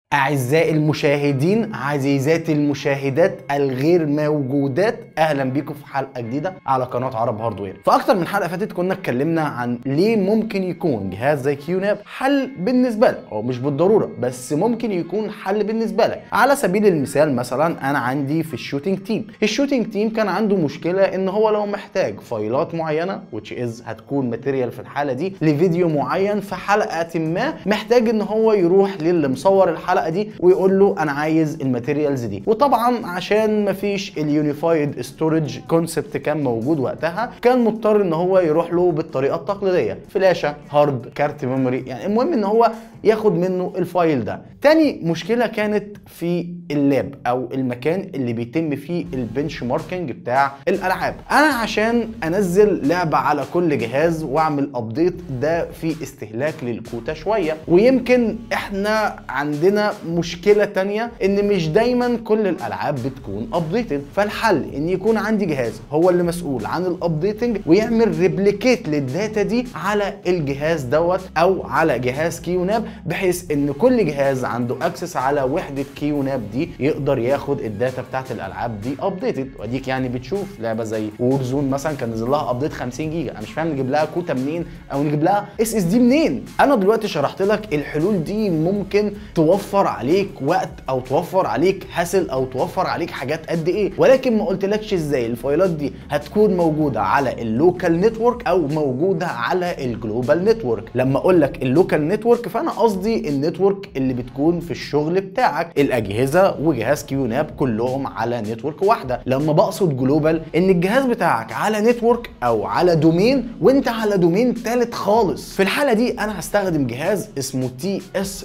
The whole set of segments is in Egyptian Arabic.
أعزائي المشاهدين عزيزاتي المشاهدات الغير موجودات أهلا بيكم في حلقة جديدة على قناة عرب هاردوير في أكتر من حلقة فاتت كنا اتكلمنا عن ليه ممكن يكون جهاز زي كيوناب حل بالنسبة لك هو مش بالضرورة بس ممكن يكون حل بالنسبة لك على سبيل المثال مثلا أنا عندي في الشوتينج تيم الشوتينج تيم كان عنده مشكلة إن هو لو محتاج فايلات معينة which is هتكون ماتيريال في الحالة دي لفيديو معين في حلقة ما محتاج إن هو يروح للي مصور الحلقة دي ويقول له انا عايز الماتيريالز دي وطبعا عشان مفيش اليونيفايد ستورج كونسبت كان موجود وقتها كان مضطر ان هو يروح له بالطريقه التقليديه فلاشه هارد كارت ميموري يعني المهم ان هو ياخد منه الفايل ده تاني مشكله كانت في اللاب او المكان اللي بيتم فيه البنش ماركينج بتاع الالعاب انا عشان انزل لعبه على كل جهاز واعمل ابديت ده في استهلاك للكوتا شويه ويمكن احنا عندنا مشكله تانية ان مش دايما كل الالعاب بتكون ابديتد فالحل ان يكون عندي جهاز هو اللي مسؤول عن الابديتنج ويعمل ريبليكيت للداتا دي على الجهاز دوت او على جهاز كيوناب بحيث ان كل جهاز عنده اكسس على وحده كيوناب دي يقدر ياخد الداتا بتاعت الالعاب دي ابديتد واديك يعني بتشوف لعبه زي وور زون مثلا كان نزل لها ابديت 50 جيجا انا مش فاهم نجيب لها كوتا منين او نجيب لها اس اس دي منين انا دلوقتي شرحت لك الحلول دي ممكن توفر عليك وقت او توفر عليك هاسل او توفر عليك حاجات قد ايه ولكن ما قلتلكش ازاي الفايلات دي هتكون موجوده على اللوكال نتورك او موجوده على الجلوبال نتورك لما اقول لك اللوكال نتورك فانا قصدي النتورك اللي بتكون في الشغل بتاعك الاجهزه وجهاز كيوناب كلهم على نتورك واحده لما بقصد جلوبال ان الجهاز بتاعك على نتورك او على دومين وانت على دومين ثالث خالص في الحاله دي انا هستخدم جهاز اسمه تي اس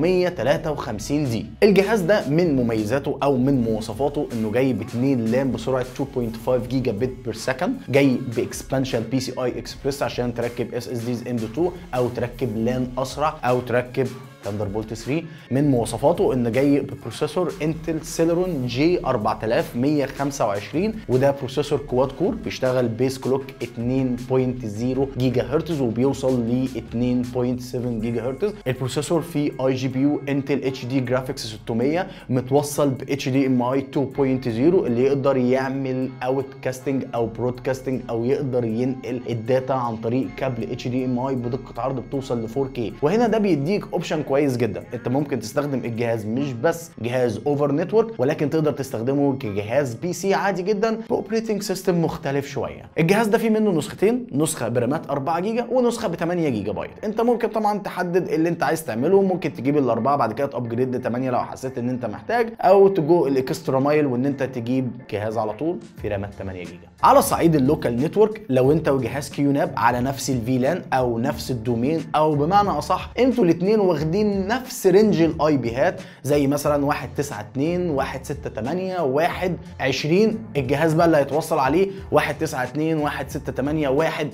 453 دي الجهاز ده من مميزاته او من مواصفاته انه جاي ب 2 لام بسرعه 2.5 جيجا بت بير سكند جاي باكسبانشن بي سي اي اكسبريس عشان تركب اس اس ديز ام 2 او تركب لان اسرع او تركب ثاندر بولت 3 من مواصفاته انه جاي ببروسيسور انتل سيلرون جي 4125 وده بروسيسور كواد كور بيشتغل بيس كلوك 2.0 جيجا هرتز وبيوصل ل 2.7 جيجا هرتز البروسيسور فيه اي جي بي يو انتل اتش دي جرافيكس 600 متوصل ب اتش دي ام اي 2.0 اللي يقدر يعمل اوت كاستنج او برودكاستنج او يقدر ينقل الداتا عن طريق كابل اتش دي ام اي بدقه عرض بتوصل ل 4K وهنا ده بيديك اوبشن كويس جدا انت ممكن تستخدم الجهاز مش بس جهاز اوفر نتورك ولكن تقدر تستخدمه كجهاز بي سي عادي جدا باوبريتنج سيستم مختلف شويه الجهاز ده فيه منه نسختين نسخه برامات 4 جيجا ونسخه ب 8 جيجا بايت انت ممكن طبعا تحدد اللي انت عايز تعمله ممكن تجيب الاربعه بعد كده تابجريد ل 8 لو حسيت ان انت محتاج او تجو الاكسترا مايل وان انت تجيب جهاز على طول في رامات 8 جيجا على صعيد اللوكال نتورك لو انت وجهاز كيوناب على نفس الفيلان او نفس الدومين او بمعنى اصح انتوا الاثنين واخدين نفس رينج الاي بيهات زي مثلا 192 168 120 الجهاز بقى اللي هيتوصل عليه 192 168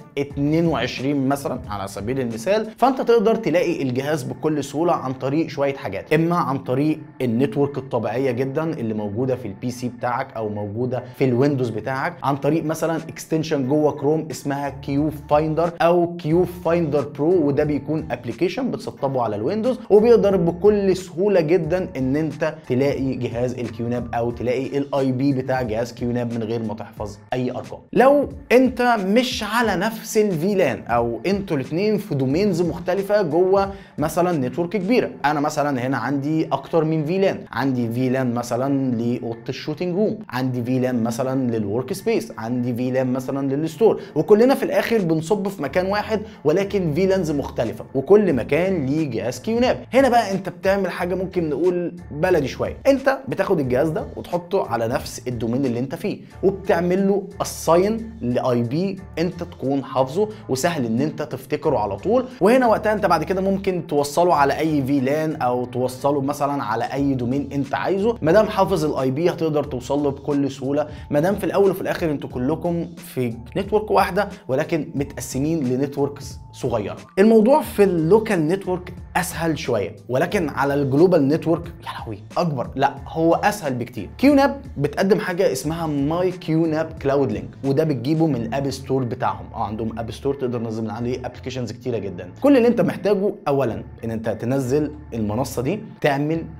122 مثلا على سبيل المثال فانت تقدر تلاقي الجهاز بكل سهوله عن طريق شويه حاجات اما عن طريق النتورك الطبيعيه جدا اللي موجوده في البي سي بتاعك او موجوده في الويندوز بتاعك عن طريق مثلا اكستنشن جوه كروم اسمها كيو فايندر او كيو فايندر برو وده بيكون ابلكيشن بتسطبه على الويندوز وبيقدر بكل سهوله جدا ان انت تلاقي جهاز الكيوناب او تلاقي الاي بي بتاع جهاز كيوناب من غير ما تحفظ اي ارقام لو انت مش على نفس الفيلان او انتوا الاثنين في دومينز مختلفه جوه مثلا نتورك كبيره انا مثلا هنا عندي اكتر من فيلان عندي فيلان مثلا لاوضه الشوتنج روم عندي فيلان مثلا للورك سبيس عندي فيلان مثلا للستور وكلنا في الاخر بنصب في مكان واحد ولكن فيلانز مختلفه وكل مكان ليه جهاز كيوناب هنا بقى انت بتعمل حاجه ممكن نقول بلدي شويه انت بتاخد الجهاز ده وتحطه على نفس الدومين اللي انت فيه وبتعمل له اساين لاي بي انت تكون حافظه وسهل ان انت تفتكره على طول وهنا وقتها انت بعد كده ممكن توصله على اي فيلان او توصله مثلا على اي دومين انت عايزه ما دام حافظ الاي بي هتقدر توصل له بكل سهوله ما دام في الاول وفي الاخر انتوا كلكم في نتورك واحده ولكن متقسمين لنتوركس صغيره الموضوع في اللوكال نتورك اسهل شويه ولكن على الجلوبال نتورك يا لهوي اكبر لا هو اسهل بكتير كيوناب بتقدم حاجه اسمها ماي كيوناب كلاود لينك وده بتجيبه من الاب ستور بتاعهم اه عندهم اب ستور تقدر تنزل من عليه ابلكيشنز كتيره جدا كل اللي انت محتاجه اولا ان انت تنزل المنصه دي تعمل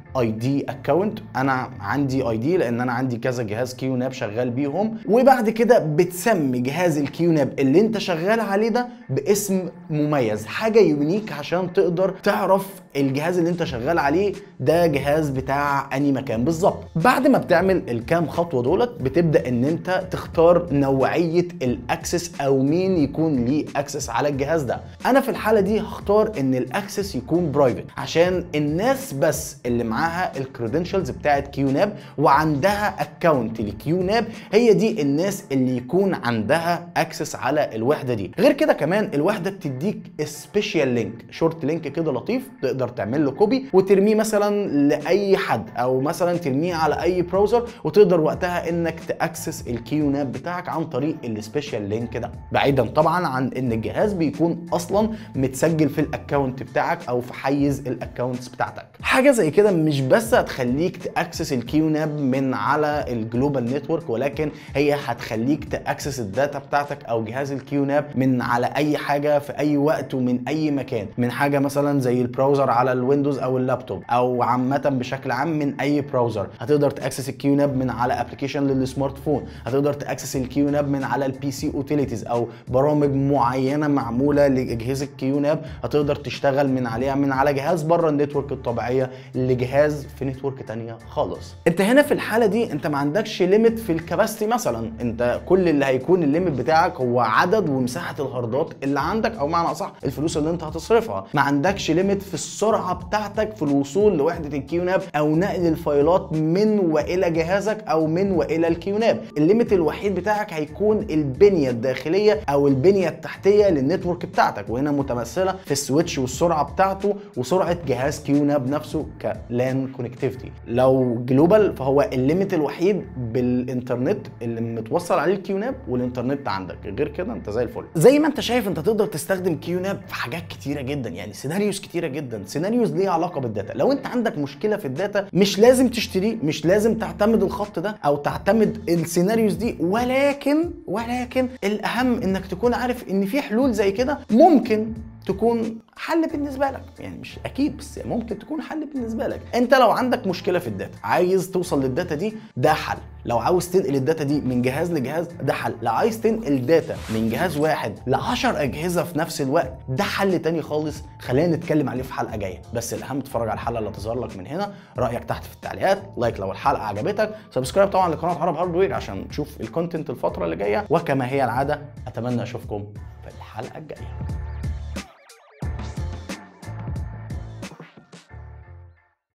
اي دي اكونت انا عندي اي دي لان انا عندي كذا جهاز كيو ناب شغال بيهم وبعد كده بتسمي جهاز الكيو ناب اللي انت شغال عليه ده باسم مميز حاجه يونيك عشان تقدر تعرف الجهاز اللي انت شغال عليه ده جهاز بتاع اني مكان بالظبط بعد ما بتعمل الكام خطوه دولت بتبدا ان انت تختار نوعيه الاكسس او مين يكون ليه اكسس على الجهاز ده انا في الحاله دي هختار ان الاكسس يكون برايفت عشان الناس بس اللي معاها الكريدنشالز بتاعت كيوناب وعندها اكونت لكيوناب هي دي الناس اللي يكون عندها اكسس على الوحده دي غير كده كمان الوحده بتديك سبيشال لينك شورت لينك كده لطيف تقدر تعمل له كوبي وترميه مثلا لاي حد او مثلا ترميه على اي براوزر وتقدر وقتها انك تاكسس الكيوناب بتاعك عن طريق السبيشال لينك ده بعيدا طبعا عن ان الجهاز بيكون اصلا متسجل في الاكونت بتاعك او في حيز الاكونتس بتاعتك حاجه زي كده مش بس هتخليك تاكسس الكيوناب من على الجلوبال نتورك ولكن هي هتخليك تاكسس الداتا بتاعتك او جهاز الكيوناب من على اي حاجه في اي وقت ومن اي مكان من حاجه مثلا زي البراوزر على الويندوز او اللابتوب او عامه بشكل عام من اي براوزر هتقدر تاكسس الكيوناب من على ابلكيشن للسمارت فون هتقدر تاكسس الكيوناب من على البي سي اوتيليتيز او برامج معينه معموله لاجهزه كيوناب هتقدر تشتغل من عليها من على جهاز بره النتورك الطبيعيه لجهاز في نتورك تانية خالص انت هنا في الحاله دي انت ما عندكش ليميت في الكباستي مثلا انت كل اللي هيكون الليميت بتاعك هو عدد ومساحه الهاردات اللي عندك او معنى اصح الفلوس اللي انت هتصرفها ما عندكش ليميت في السرعه بتاعتك في الوصول لوحده الكيوناب او نقل الفايلات من والى جهازك او من والى الكيوناب الليميت الوحيد بتاعك هيكون البنيه الداخليه او البنيه التحتيه للنتورك بتاعتك وهنا متمثله في السويتش والسرعه بتاعته وسرعه جهاز كيوناب نفسه كلان كونكتيفيتي لو جلوبال فهو الليميت الوحيد بالانترنت اللي متوصل عليه الكيوناب والانترنت عندك غير كده انت زي الفل زي ما انت شايف انت تقدر تستخدم كيوناب في حاجات كتيره جدا يعني سيناريوز كتيره جدا سيناريوز ليها علاقه بالداتا لو انت عندك مشكله في الداتا مش لازم تشتريه مش لازم تعتمد الخط ده او تعتمد السيناريوز دي ولكن ولكن الاهم انك تكون عارف ان في حلول زي كده ممكن تكون حل بالنسبه لك يعني مش اكيد بس ممكن تكون حل بالنسبه لك انت لو عندك مشكله في الداتا عايز توصل للداتا دي ده حل لو عاوز تنقل الداتا دي من جهاز لجهاز ده حل لو عايز تنقل داتا من جهاز واحد ل 10 اجهزه في نفس الوقت ده حل تاني خالص خلينا نتكلم عليه في حلقه جايه بس الاهم تتفرج على الحلقه اللي هتظهر لك من هنا رايك تحت في التعليقات لايك لو الحلقه عجبتك سبسكرايب طبعا لقناه عرب هاردوير عشان تشوف الكونتنت الفتره اللي جايه وكما هي العاده اتمنى اشوفكم في الحلقه الجايه